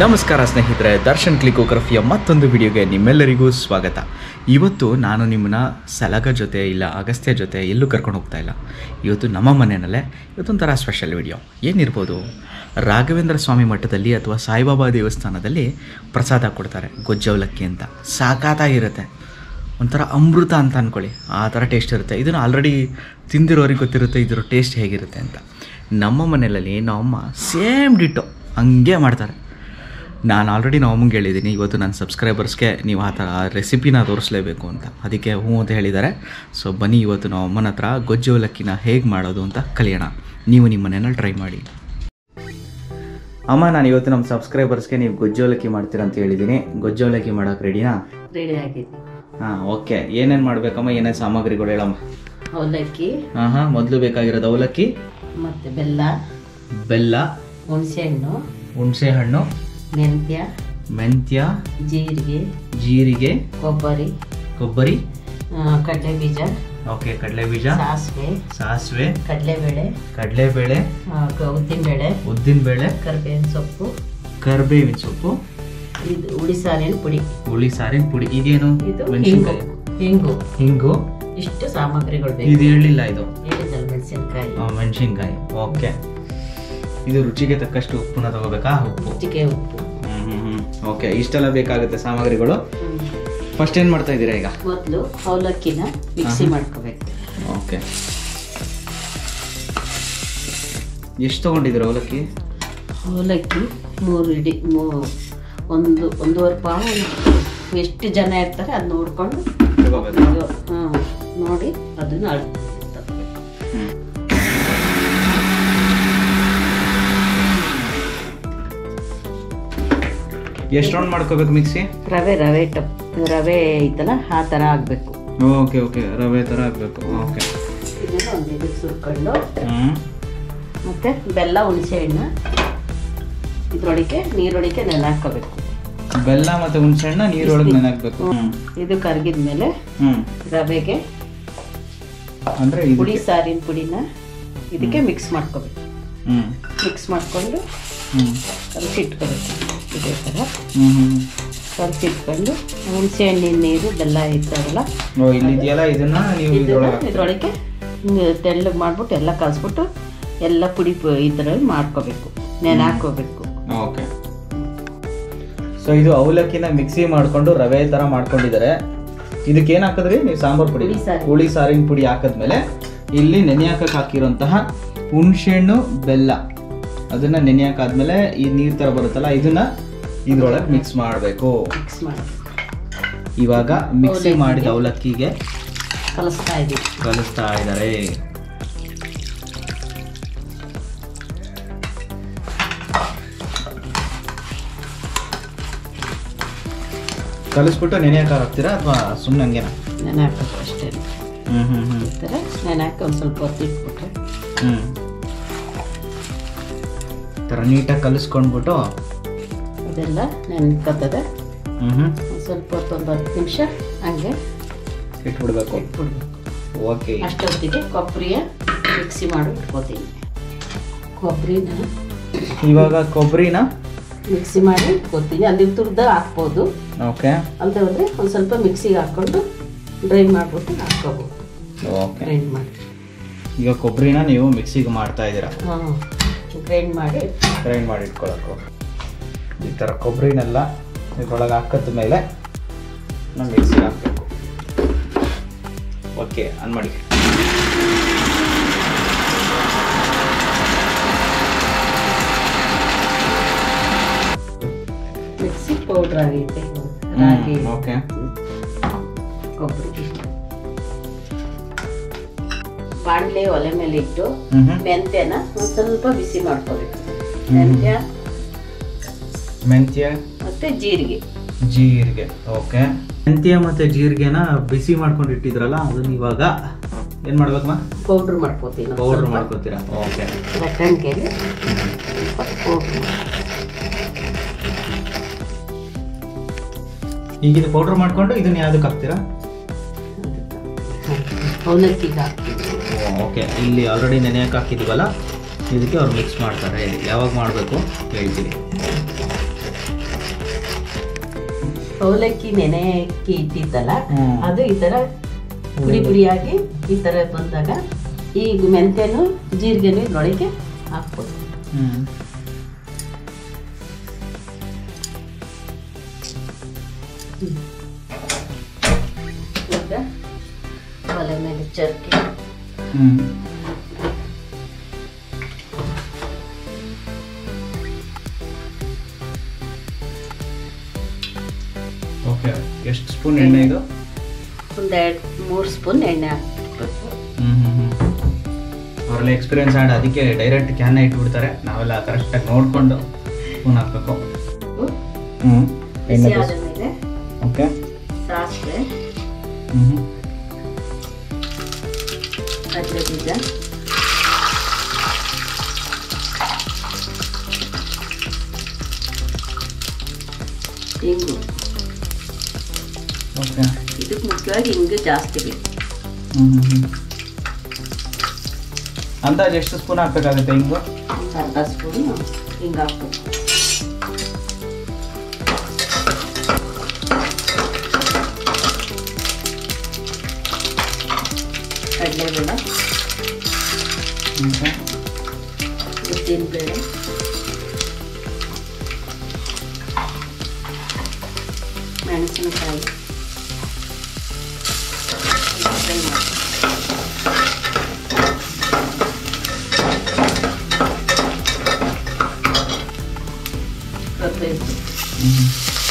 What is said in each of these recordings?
ನಮಸ್ಕಾರ ಸ್ನೇಹಿತರೆ ದರ್ಶನ್ ಕ್ಲಿಕೋಗ್ರಫಿಯ ಮತ್ತೊಂದು ವಿಡಿಯೋಗೆ ನಿಮ್ಮೆಲ್ಲರಿಗೂ ಸ್ವಾಗತ ಇವತ್ತು ನಾನು ನಿಮ್ಮನ್ನ ಸಲಗ ಜೊತೆ ಇಲ್ಲ ಅಗಸ್ತ್ಯ ಜೊತೆ ಎಲ್ಲೂ ಕರ್ಕೊಂಡು ಹೋಗ್ತಾ ಇಲ್ಲ ಇವತ್ತು ನಮ್ಮ ಮನೆಯಲ್ಲೇ ಇವತ್ತೊಂಥರ ಸ್ಪೆಷಲ್ ವಿಡಿಯೋ ಏನಿರ್ಬೋದು ರಾಘವೇಂದ್ರ ಸ್ವಾಮಿ ಮಠದಲ್ಲಿ ಅಥವಾ ಸಾಯಿಬಾಬಾ ದೇವಸ್ಥಾನದಲ್ಲಿ ಪ್ರಸಾದ ಕೊಡ್ತಾರೆ ಗೊಜ್ಜವಲಕ್ಕಿ ಅಂತ ಸಾಕಾತಾಗಿರುತ್ತೆ ಒಂಥರ ಅಮೃತ ಅಂತ ಅಂದ್ಕೊಳ್ಳಿ ಆ ಥರ ಟೇಸ್ಟ್ ಇರುತ್ತೆ ಇದನ್ನು ಆಲ್ರೆಡಿ ತಿಂದಿರೋರಿಗೆ ಗೊತ್ತಿರುತ್ತೆ ಇದರ ಟೇಸ್ಟ್ ಹೇಗಿರುತ್ತೆ ಅಂತ ನಮ್ಮ ಮನೆಯಲ್ಲಿ ನಮ್ಮಮ್ಮ ಸೇಮ್ ಡಿಟ್ಟೋ ಹಂಗೆ ಮಾಡ್ತಾರೆ ನಾನು ಆಲ್ರೆಡಿ ನಮ್ಮಮ್ಮಗೆ ಹೇಳಿದ್ದೀನಿ ಇವತ್ತು ನನ್ನ ಸಬ್ಸ್ಕ್ರೈಬರ್ಸ್ಗೆ ನೀವು ಆ ಥರ ರೆಸಿಪಿನ ತೋರಿಸ್ಲೇಬೇಕು ಅಂತ ಅದಕ್ಕೆ ಹ್ಞೂ ಅಂತ ಹೇಳಿದ್ದಾರೆ ಸೊ ಬನ್ನಿ ಇವತ್ತು ನಾವು ಅಮ್ಮನ ಹತ್ರ ಗೊಜ್ಜು ಅವಲಕ್ಕಿನ ಹೇಗೆ ಮಾಡೋದು ಅಂತ ಕಲಿಯೋಣ ನೀವು ನಿಮ್ಮ ಮನೆಯಲ್ಲಿ ಟ್ರೈ ಮಾಡಿ ಅಮ್ಮ ನಾನು ಇವತ್ತು ನಮ್ಮ ಸಬ್ಸ್ಕ್ರೈಬರ್ಸ್ಗೆ ನೀವು ಗೊಜ್ಜು ಅವಲಕ್ಕಿ ಮಾಡ್ತೀರಾ ಅಂತ ಹೇಳಿದ್ದೀನಿ ಗೊಜ್ಜು ಅವಲಕ್ಕಿ ಮಾಡೋಕೆ ರೆಡಿನಾ ರೆಡಿ ಆಗಿದೆ ಹಾಂ ಓಕೆ ಏನೇನು ಮಾಡಬೇಕಮ್ಮ ಏನೇನು ಸಾಮಗ್ರಿಗಳು ಹೇಳಮ್ಮ ಅವಲಕ್ಕಿ ಹಾಂ ಹಾಂ ಮೊದಲು ಬೇಕಾಗಿರೋದು ಅವಲಕ್ಕಿ ಮತ್ತೆ ಬೆಲ್ಲ ಬೆಲ್ಲ ಹುಣಸೆಹಣ್ಣು ಹುಣಸೆ ಹಣ್ಣು ಮೆಂತ್ಯ ಮೆಂತ್ಯ ಜೀರಿಗೆ ಜೀರಿಗೆ ಕೊಬ್ಬರಿ ಕೊಬ್ಬರಿ ಆ, ಕಡಲೆ ಬೀಜ ಓಕೆ ಕಡಲೆ ಬೀಜ ಸಾಸಿವೆ ಸಾಸಿವೆ ಕಡಲೆಬೇಳೆ ಕಡಲೆಬೇಳೆ ಉದ್ದಿನಬೇಳೆ ಉದ್ದಿನಬೇಳೆ ಕರಿಬೇವಿನ ಸೊಪ್ಪು ಕರಿಬೇವಿನ ಸೊಪ್ಪು ಇದು ಉಳಿ ಸಾರಿನ ಪುಡಿ ಹುಳಿ ಸಾರಿನ ಪುಡಿ ಇದೇನು ಇದು ಹಿಂಗು ಮೆಣಸಿನ್ಕಾಯಿ ಹಿಂಗು ಹಿಂಗು ಇಷ್ಟು ಸಾಮಗ್ರಿಗಳು ಬೇಕು ಇದು ಹೇಳಿಲ್ಲ ಇದು ಹೇಳಿದಲ್ಲ ಮೆಣಸಿನ್ಕಾಯಿ ಮೆಣಸಿನ್ಕಾಯಿ ಓಕೆ ಇದು ರುಚಿಗೆ ತಕ್ಕಷ್ಟು ಉಪ್ಪನ್ನ ತಗೋಬೇಕಾ ಉಪ್ಪು ರುಚಿಗೆ ಉಪ್ಪು ಹ್ಮ್ ಹ್ಮ್ ಹ್ಮ್ ಓಕೆ ಇಷ್ಟೆಲ್ಲ ಬೇಕಾಗುತ್ತೆ ಸಾಮಗ್ರಿಗಳು ಹ್ಮ್. ಫಸ್ಟ್ ಏನು ಮಾಡ್ತಾ ಇದ್ದೀರಾ ಈಗ ಮೊದಲು ಅವಲಕ್ಕಿನ ಮಿಕ್ಸಿ ಮಾಡ್ಕೋಬೇಕು ಓಕೆ ಎಷ್ಟು ತಗೊಂಡಿದ್ದೀರಾ ಅವಲಕ್ಕಿ ಅವಲಕ್ಕಿ ಮೂರು ಇಡಿ ಮೂ ಒಂದು ಒಂದೂವರೆ ಪಾವು ಎಷ್ಟು ಜನ ಇರ್ತಾರೆ ಅದು ನೋಡ್ಕೊಂಡು ತಗೋಬೇಕಾ ಹಾಂ ನೋಡಿ ಅದನ್ನು ಅಳತೆ ಹ್ಮ್. ಎಷ್ಟು ರೌಂಡ್ ಮಾಡ್ಕೋಬೇಕು ಮಿಕ್ಸಿ ರವೆ ರವೆ ಟಪ್ ರವೆ ಐತಲ್ಲ ಆ ಥರ ಆಗಬೇಕು ಓಕೆ ಓಕೆ ರವೆ ಥರ ಆಗಬೇಕು ಓಕೆ ಇದನ್ನು ಒಂದು ಇದಕ್ಕೆ ಸುರ್ಕೊಂಡು ಹ್ಞೂ ಮತ್ತು ಬೆಲ್ಲ ಹುಣಸೆ ಹಣ್ಣು ಇದ್ರೊಳಗೆ ನೀರೊಳಗೆ ನೆನೆ ಹಾಕೋಬೇಕು ಬೆಲ್ಲ ಮತ್ತು ಹುಣಸೆಹಣ್ಣ ನೀರೊಳಗೆ ನೆನಾಕ್ಬೇಕು ಹ್ಞೂ ಇದು ಕರಗಿದ ಮೇಲೆ ಹ್ಞೂ ರವೆಗೆ ಅಂದರೆ ಪುಡಿ ಇದು ಸಾರಿನ ಪುಡಿನ ಇದಕ್ಕೆ ಮಿಕ್ಸ್ ಮಾಡ್ಕೋಬೇಕು ಹ್ಞೂ ಮಿಕ್ಸ್ ಮಾಡಿಕೊಂಡು ಹ್ಞೂ ಕಲಸಿಟ್ಕೋಬೇಕು ಇದೇ ಥರ ಹ್ಞೂ ಹ್ಞೂ ಕಲಸಿಟ್ಕೊಂಡು ಹುಣಸೆ ಹಣ್ಣಿನ ನೀರು ಬೆಲ್ಲ ಇರ್ತಾವಲ್ಲ ಓ ಇಲ್ಲಿದೆಯಲ್ಲ ಇದನ್ನ ನೀವು ಇದ್ರೊಳಗೆ ಇದನ್ನ ಇದ್ರೊಳಗೆ ಹಿಂಗೆ ತೆಳ್ಳಗೆ ಮಾಡ್ಬಿಟ್ಟು ಎಲ್ಲ ಕಲಿಸ್ಬಿಟ್ಟು ಎಲ್ಲ ಪುಡಿ ಪ- ಇದ್ರಲ್ಲಿ ಮಾಡ್ಕೋಬೇಕು ನೆನೆ ಹಾಕೋಬೇಕು ಓಕೆ ಸೊ ಇದು ಅವಲಕ್ಕಿನ ಮಿಕ್ಸಿ ಮಾಡ್ಕೊಂಡು ರವೆ ಥರ ಮಾಡ್ಕೊಂಡಿದ್ದಾರೆ ಇದಕ್ಕೆ ಏನು ಹಾಕಿದ್ರಿ ನೀವು ಸಾಂಬಾರು ಪುಡಿ ಹುಳಿ ಸಾರು. ಹುಳಿ ಸಾರಿನ ಪುಡಿ ಹಾಕಿದ್ಮೇಲೆ ಇಲ್ಲಿ ನೆನೆ ಹಾಕಕ್ಕೆ ಹಾಕಿರೋಂತಹ ಹುಣಸೆಹಣ್ಣು ಬೆಲ್ಲ ಅದನ್ನ ನೆನೆ ಹಾಕಾದ್ಮೇಲೆ ಈ ನೀರು ಥರ ಬರುತ್ತಲ್ಲ ಇದನ್ನ ಇದ್ರೊಳಗೆ ಮಿಕ್ಸ್ ಮಾಡಬೇಕು ಮಿಕ್ಸ್ ಮಾಡಿ ಇವಾಗ ಮಿಕ್ಸಿ ಮಾಡಿದ ಅವಲಕ್ಕಿಗೆ ಕಲಿಸ್ತಾ ಇದ್ದೀವಿ ಕಲಿಸ್ತಾ ಇದ್ದಾರೆ ಕಲಿಸ್ಬಿಟ್ಟು ನೆನೆ ಹಾಕಿ ಹಾಕ್ತೀರಾ ಅಥವಾ ಸುಮ್ಮನೆ ಹಂಗೇನ ನೆನೆ ಹಾಕೋದು ಅಷ್ಟೇ ಹ್ಮ್ ಹ್ಮ್ ಹ್ಮ್ ಈ ಥರ ನೆನೆ ಹಾಕಿ ಒಂದು ಸ್ವಲ್ಪ ಹೊತ್ತು ಇಟ್ಬಿಟ್ರೆ ಹ್ಮ್ ಥರ ನೀಟಾಗಿ ಕಲಿಸ್ಕೊಂಡ್ಬಿಟ್ಟು ಅದೆಲ್ಲ ನೆನ್ಕತ್ತದೆ ಹ್ಮ್ ಹ್ಮ್ ಒಂದು ಸ್ವಲ್ಪ ಹೊತ್ತು ಒಂದು ಹತ್ತು ನಿಮಿಷ ಹಂಗೆ ಇಟ್ಬಿಡ್ಬೇಕು ಇಟ್ಬಿಡ್ಬೇಕು ಓಕೆ ಅಷ್ಟೊತ್ತಿಗೆ ಕೊಬ್ಬರಿಯ ಮಿಕ್ಸಿ ಮಾಡಿ ಇಟ್ಕೋತೀನಿ ಕೊಬ್ಬರಿನ ಇವಾಗ ಕೊಬ್ಬರಿನ ಮಿಕ್ಸಿ ಮಾಡಿ ಇಟ್ಕೋತೀನಿ ಅಲ್ಲಿ ತುರ್ದ ಹಾಕ್ಬೋದು ಓಕೆ ಅಲ್ಲದೆ ಹೋದರೆ ಒಂದು ಸ್ವಲ್ಪ ಮಿಕ್ಸಿಗೆ ಹಾಕ್ಕೊಂಡು ಡ್ರೈ ಮಾಡಿಬಿಟ್ಟು ಹಾಕ್ಕೋಬೋದು ಓಕೆ ಗ್ರೈಂಡ್ ಮಾಡಿ ಈಗ ಕೊಬ್ಬರಿನ ನೀವು ಮಿಕ್ಸಿಗೆ ಮಾಡ್ತಾ ಇದ್ದೀರಾ ಹಾಂ ಗ್ರೈಂಡ್ ಮಾಡಿ ಗ್ರೈಂಡ್ ಮಾಡಿ ಇಟ್ಕೊಳ್ಳೋಕು ಈ ಥರ ಕೊಬ್ಬರಿನೆಲ್ಲ ಇದ್ರೊಳಗೆ ಹಾಕದ ಮೇಲೆ ನಾವು ಮಿಕ್ಸಿಗೆ ಹಾಕಬೇಕು ಓಕೆ ಆನ್ ಮಾಡಿ ಮಿಕ್ಸಿ ಪೌಡ್ರ್ ಆಗೈತೆ ರಾಗಿ ಓಕೆ ಕೊಬ್ಬರಿ ಬಾಣಲೆ ಒಲೆ ಮೇಲೆ ಇಟ್ಟು ಹ್ಮ್ ಹ್ಮ್ ಮೆಂತ್ಯನ ಒಂದು ಸ್ವಲ್ಪ ಬಿಸಿ ಮಾಡ್ಕೋಬೇಕು ಮೆಂತ್ಯ ಮೆಂತ್ಯ ಮತ್ತೆ ಜೀರಿಗೆ ಜೀರಿಗೆ ಓಕೆ ಮೆಂತ್ಯ ಮತ್ತು ಜೀರಿಗೆನ ಬಿಸಿ ಮಾಡ್ಕೊಂಡು ಇಟ್ಟಿದ್ರಲ್ಲ ಅದನ್ನ ಇವಾಗ ಏನು ಮಾಡ್ಬೇಕಮ್ಮ ಪೌಡ್ರ್ ಮಾಡ್ಕೋತೀನಿ ಪೌಡ್ರ್ ಮಾಡ್ಕೋತೀರಾ ಓಕೆ ಲಟ್ಟಣಿಗೆಗೆ ಪೌಡ್ರ್ ಈಗ ಇದು ಪೌಡ್ರ್ ಮಾಡ್ಕೊಂಡು ಇದನ್ನ ಯಾವ್ದಕ್ಕೆ ಹಾಕ್ತೀರಾ ಅವಲಕ್ಕಿಗೆ ಹಾಕ್ತೀನಿ ಓಕೆ ಇಲ್ಲಿ ಆಲ್ರೆಡಿ ನೆನೆಯಕ್ಕೆ ಹಾಕಿದ್ವಲ್ಲ ಇದಕ್ಕೆ ಅವ್ರು ಮಿಕ್ಸ್ ಮಾಡ್ತಾರೆ ಯಾವಾಗ ಮಾಡಬೇಕು ಹೇಳ್ತೀನಿ ಅವಲಕ್ಕಿ ನೆನೆಕ್ಕಿ ಇಟ್ಟಿದ್ದಲ್ಲ ಹ್ಮ್. ಅದು ಈ ಥರ ಪುಡಿ ಪುಡಿಯಾಗಿ ಈ ಥರ ಬಂದಾಗ ಈಗ ಮೆಂತೆನೂ ಜೀರಿಗೆನೂ ಇದ್ರೊಳಗೆ ಹಾಕ್ಬೋದು ಹ್ಮ್ ಈಗ ಒಲೆ ಮೇಲೆ ಚರ್ಕಿ ಹ್ಮ್ ಓಕೆ ಎಷ್ಟು ಸ್ಪೂನ್ ಎಣ್ಣೆ ಇದು ಒಂದು ಎರಡು ಮೂರು ಸ್ಪೂನ್ ಎಣ್ಣೆ ಹಾಕ್ಬೇಕು ಹ್ಮ್ ಹ್ಮ್ ಹ್ಮ್ ಅವರೆಲ್ಲ ಎಕ್ಸ್ಪೀರಿಯನ್ಸ್ ಆಡ ಅದಕ್ಕೆ ಡೈರೆಕ್ಟ್ ಕ್ಯಾನ್ ಇಟ್ಬಿಡ್ತಾರೆ ನಾವೆಲ್ಲ ಕರೆಕ್ಟಾಗಿ ನೋಡ್ಕೊಂಡು ಸ್ಪೂನ್ ಹಾಕ್ಬೇಕು ಹ್ಮ್ ಬಿಸಿ ಎಣ್ಣೆ ಆದಮೇಲೆ ಓಕೆ ಸಾಸಿವೆ ಹ್ಮ್ ಕಡಲೆ ಬೀಜ ಹಿಂಗು ಓಕೆ ಇದಕ್ಕೆ ಮುಖ್ಯವಾಗಿ ಹಿಂಗೆ ಜಾಸ್ತಿ ಬೇಕು ಹ್ಮ್ ಹ್ಮ್ ಹ್ಮ್ ಅಂದಾಜು ಎಷ್ಟು ಸ್ಪೂನ್ ಹಾಕ್ಬೇಕಾಗುತ್ತೆ ಹಿಂಗು ಒಂದು ಅರ್ಧ ಸ್ಪೂನು ಹಿಂಗೆ ಹಾಕ್ಬೇಕು ಕಡಲೆಬೇಳೆ ಓಕೆ ಉದ್ದಿನಬೇಳೆ ಮೆಣಸಿನಕಾಯಿ ಫ್ರೈ ಮಾಡಿ ಕರ್ಬೇವು ಹ್ಮ್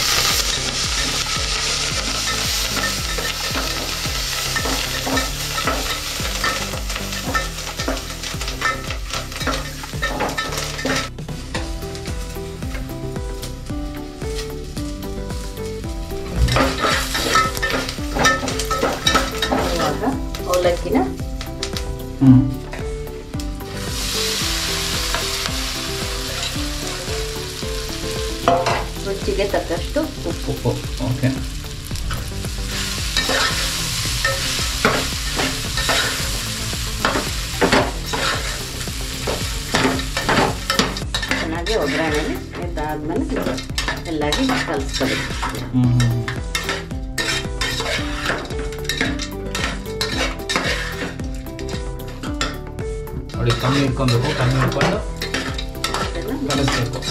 ಇವಾಗ ಅವಲಕ್ಕಿನ ಹ್ಮ್ ರುಚಿಗೆ ತಕ್ಕಷ್ಟು ಉಪ್ಪು ಉಪ್ಪು ಓಕೆ ಚೆನ್ನಾಗಿ ಒಗ್ಗರಣೆ ಇದಾದ್ಮೇಲೆ ಎಲ್ಲಾಗಿ ಕಲಿಸ್ಕೊಬೇಕು ಹ್ಮ್ ನೋಡಿ ಕಮ್ಮಿ ಇಟ್ಕೊಬೇಕು ಕಮ್ಮಿ ಇಟ್ಕೊಂಡು ಅದನ್ನ ಕಲಿಸ್ಬೇಕು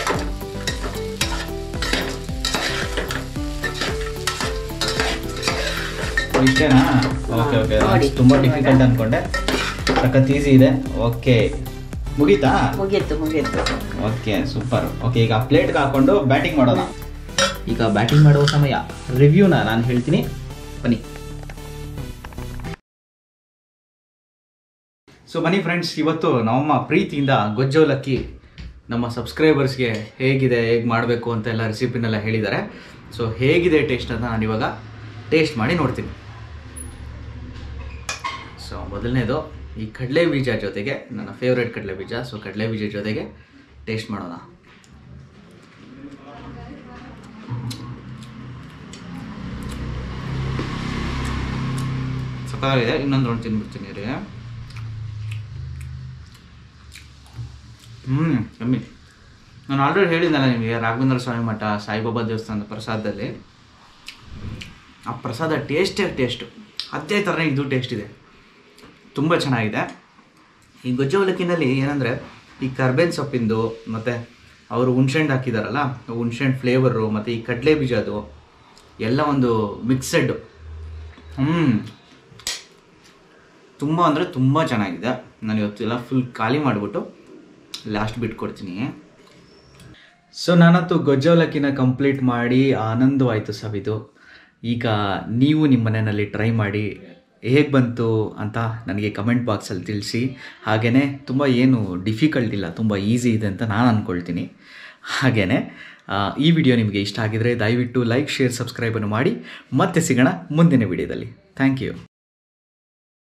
ಇಷ್ಟೇನಾ ಓಕೆ ಓಕೆ ನೋಡಿ. ತುಂಬ ಡಿಫಿಕಲ್ಟ್ ಅನ್ಕೊಂಡೆ ಸಖತ್ ಈಸಿ ಇದೆ ಓಕೆ ಮುಗೀತಾ ಮುಗೀತು ಮುಗೀತು ಓಕೆ ಸೂಪರ್ ಓಕೆ ಈಗ ಪ್ಲೇಟ್ಗೆ ಹಾಕೊಂಡು ಬ್ಯಾಟಿಂಗ್ ಮಾಡೋಣ ಈಗ ಬ್ಯಾಟಿಂಗ್ ಮಾಡೋ ಸಮಯ ರಿವ್ಯೂನ ನಾನು ಹೇಳ್ತೀನಿ ಬನ್ನಿ ಸೊ ಬನ್ನಿ ಫ್ರೆಂಡ್ಸ್ ಇವತ್ತು ನಮ್ಮಮ್ಮ ಪ್ರೀತಿಯಿಂದ ಗೊಜ್ಜೋಲಕ್ಕಿ ನಮ್ಮ ಸಬ್ಸ್ಕ್ರೈಬರ್ಸ್ಗೆ ಹೇಗಿದೆ ಹೇಗೆ ಮಾಡಬೇಕು ಅಂತ ಎಲ್ಲ ರೆಸಿಪಿನೆಲ್ಲ ಹೇಳಿದ್ದಾರೆ ಸೊ ಹೇಗಿದೆ ಟೇಸ್ಟ್ ಅಂತ ನಾನು ಇವಾಗ ಟೇಸ್ಟ್ ಮಾಡಿ ನೋಡ್ತೀನಿ ಸೊ ಮೊದಲನೇದು ಈ ಕಡಲೆ ಬೀಜ ಜೊತೆಗೆ ನನ್ನ ಫೇವ್ರೆಟ್ ಕಡಲೆ ಬೀಜ ಸೊ ಕಡಲೆ ಬೀಜ ಜೊತೆಗೆ ಟೇಸ್ಟ್ ಮಾಡೋಣ ಸಕ್ಕತ್ತಾಗಿದೆ ಇನ್ನೊಂದು ರೌಂಡ್ ತಿನ್ಬಿಡ್ತೀನಿ ರೀ ಹ್ಞೂ ಕಮ್ಮಿ ನಾನು ಆಲ್ರೆಡಿ ಹೇಳಿದ್ನಲ್ಲ ನಿಮಗೆ ರಾಘವೇಂದ್ರ ಸ್ವಾಮಿ ಮಠ ಸಾಯಿಬಾಬಾ ದೇವಸ್ಥಾನದ ಪ್ರಸಾದದಲ್ಲಿ ಆ ಪ್ರಸಾದ ಟೇಸ್ಟೇ ಟೇಸ್ಟು ಅದೇ ಥರನೇ ಇದು ಟೇಸ್ಟ್ ಇದೆ ತುಂಬ ಚೆನ್ನಾಗಿದೆ ಈ ಗೊಜ್ಜು ಅವಲಕ್ಕಿನಲ್ಲಿ ಏನಂದರೆ ಈ ಕರ್ಬೇನ್ ಸೊಪ್ಪಿಂದು ಮತ್ತು ಅವರು ಹುಣ್ಸೆಹಣ್ಣು ಹಾಕಿದಾರಲ್ಲ ಹುಣ್ಸೆಹಣ್ಣು ಫ್ಲೇವರು ಮತ್ತು ಈ ಕಡಲೆ ಬೀಜದು ಎಲ್ಲ ಒಂದು ಮಿಕ್ಸೆಡ್ ಹ್ಞೂ ತುಂಬ ಅಂದರೆ ತುಂಬ ಚೆನ್ನಾಗಿದೆ ನಾನು ಇವತ್ತೆಲ್ಲ ಫುಲ್ ಖಾಲಿ ಮಾಡಿಬಿಟ್ಟು ಲಾಸ್ಟ್ ಬಿಟ್ಕೊಡ್ತೀನಿ ಸೊ ನಾನಂತೂ ಗೊಜ್ಜವಲಕ್ಕಿನ ಕಂಪ್ಲೀಟ್ ಮಾಡಿ ಆನಂದವಾಯಿತು ಸವಿದು ಈಗ ನೀವು ನಿಮ್ಮ ಮನೆಯಲ್ಲಿ ಟ್ರೈ ಮಾಡಿ ಹೇಗೆ ಬಂತು ಅಂತ ನನಗೆ ಕಮೆಂಟ್ ಬಾಕ್ಸಲ್ಲಿ ತಿಳಿಸಿ ಹಾಗೆಯೇ ತುಂಬ ಏನು ಡಿಫಿಕಲ್ಟ್ ಇಲ್ಲ ತುಂಬ ಈಸಿ ಇದೆ ಅಂತ ನಾನು ಅಂದ್ಕೊಳ್ತೀನಿ ಹಾಗೆಯೇ ಈ ವಿಡಿಯೋ ನಿಮಗೆ ಇಷ್ಟ ಆಗಿದರೆ ದಯವಿಟ್ಟು ಲೈಕ್ ಶೇರ್ ಸಬ್ಸ್ಕ್ರೈಬನ್ನು ಮಾಡಿ ಮತ್ತೆ ಸಿಗೋಣ ಮುಂದಿನ ವಿಡಿಯೋದಲ್ಲಿ ಥ್ಯಾಂಕ್ ಯು